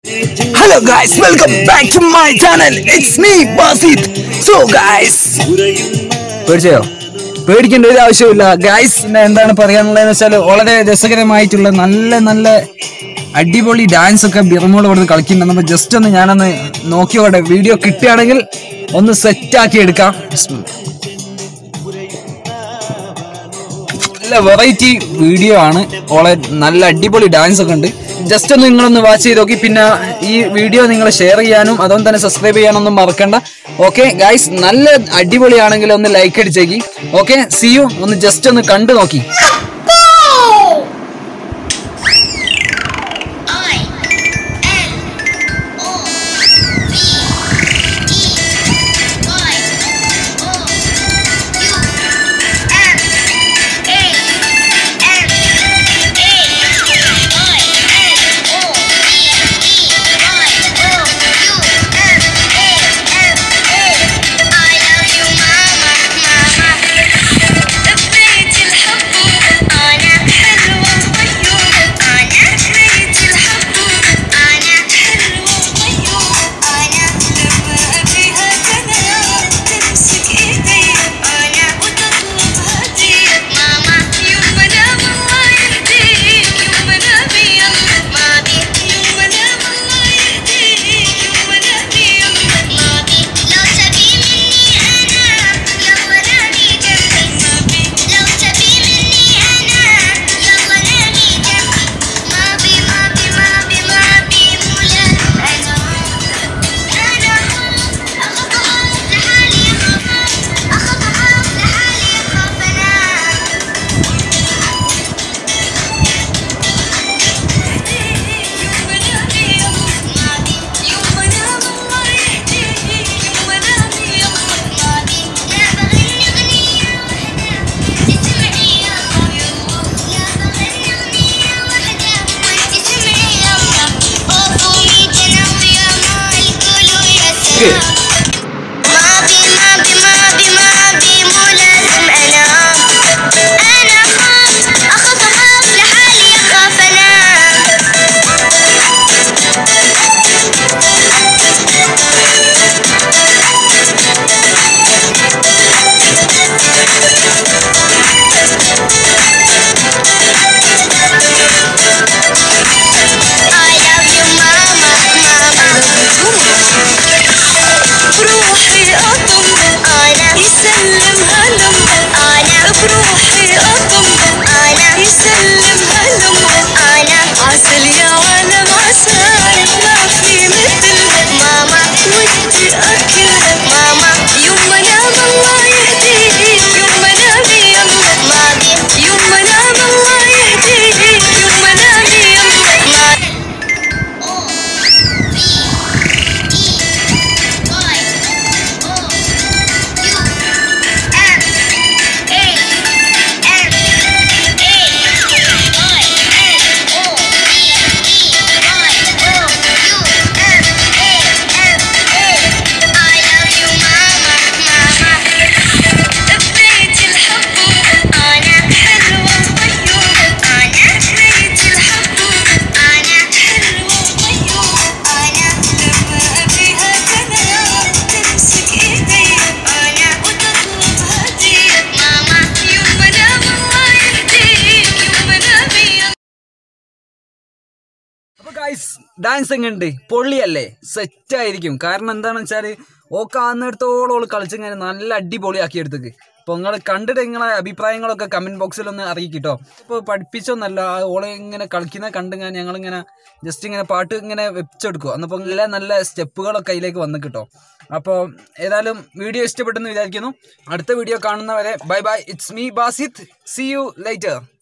hello guys welcome back to my channel it's me Basith so guys പേടിച്ചോ പേടിക്കേണ്ട ഒരു ആവശ്യമില്ല ഗായ്സ് പിന്നെ എന്താണ് പറയാനുള്ളതെന്ന് വെച്ചാൽ വളരെ രസകരമായിട്ടുള്ള നല്ല നല്ല അടിപൊളി ഡാൻസ് ഒക്കെ ബിറമോൾ ഇവിടുന്ന് കളിക്കുന്നുണ്ട് അപ്പോൾ ജസ്റ്റ് ഒന്ന് ഞാനൊന്ന് നോക്കിയോട്ടെ വീഡിയോ കിട്ടുകയാണെങ്കിൽ ഒന്ന് സെറ്റ് ആക്കി എടുക്കാം നല്ല വെറൈറ്റി വീഡിയോ ആണ് വളരെ നല്ല അടിപൊളി ഡാൻസ് ഒക്കെ ഉണ്ട് ജസ്റ്റ് ഒന്ന് നിങ്ങളൊന്ന് വാച്ച് ചെയ്ത് നോക്കി പിന്നെ ഈ വീഡിയോ നിങ്ങൾ ഷെയർ ചെയ്യാനും അതുകൊണ്ട് തന്നെ സബ്സ്ക്രൈബ് ചെയ്യാനൊന്നും മറക്കണ്ട ഓക്കെ ഗൈസ് നല്ല അടിപൊളിയാണെങ്കിൽ ഒന്ന് ലൈക്ക് അടിച്ചേക്കി ഓക്കെ സി യു ഒന്ന് ജസ്റ്റ് ഒന്ന് കണ്ടു നോക്കി I N O V E Y O U M A M A Y N O V E Y O U M A M A I love you mama mama بيت الحب أنا حلوة وطيوب أنا بيت الحب أنا حلوة وطيوب أنا لما أبيها كذا تمسك إيدي أنا وتطلب هدية ماما يوم أنام الله يهديك يوم أنام يلا ماضي يوم أنام الله يهديك يوم أنام يلا ماضي لو تبي مني أنا يلا نامي جنبي ماضي لو تبي مني أنا يلا نامي جنبي ماضي ماضي ماضي ماضي مولا أنا أنا أخاف أخاف لحالي أخاف أخاف أخاف لحالي أخاف أنام ماضي ماضي ماضي ماضي مو لازم انام انا اخاف اخاف اخاف لحالي اخاف انام I love you mama mama بروحي أطم أنا يسلم هلم أنا بروحي أطم أنا يسلم هلم أنا عسل يا عالم عسل ما في مثل ماما ودي أكل ماما يوم أنام الله يهديك يوم أنام يلا ماضي يوم أنام الله يهديك يوم أنام يلا ماضي بيت الحب أنا حلوة وطيوب أنا بيت الحب أنا حلوة وطيوب أنا لما أبيها كذا تمسك إيدي أنا وتطلب هدية ماما يوم أنام الله يهديك يوم أنام يلا അപ്പൊ guys dance എങ്ങനെയുണ്ട് പൊള്ളിയല്ലേ set ആയിരിക്കും കാരണം എന്താണെന്ന് വെച്ചാല് okay ആന്നിടത്തോളം ഓള് കളിച്ചിങ്ങനെ നല്ല അടിപൊളിയാക്കി എടുത്തേക്ക് അപ്പൊ നിങ്ങൾ കണ്ടിട്ട് നിങ്ങളെ അഭിപ്രായങ്ങളൊക്കെ കമന്റ് ബോക്സിൽ ഒന്ന് അറിയിക്കിട്ടോ ഇപ്പൊ പഠിപ്പിച്ചൊന്നല്ല ആ ഓളെ ഇങ്ങനെ കളിക്കുന്ന കണ്ട് ഞാൻ ഞങ്ങളിങ്ങനെ ജസ്റ്റ് ഇങ്ങനെ പാട്ട് ഇങ്ങനെ വെച്ചെടുക്കും അന്നപ്പോൾ നല്ല നല്ല സ്റ്റെപ്പുകളൊക്കെ അതിലേക്ക് വന്ന് കിട്ടോ അപ്പോൾ ഏതായാലും വീഡിയോ ഇഷ്ടപ്പെട്ടെന്ന് വിചാരിക്കുന്നു അടുത്ത വീഡിയോ കാണുന്നവരെ bye bye it's me Basith see you lighter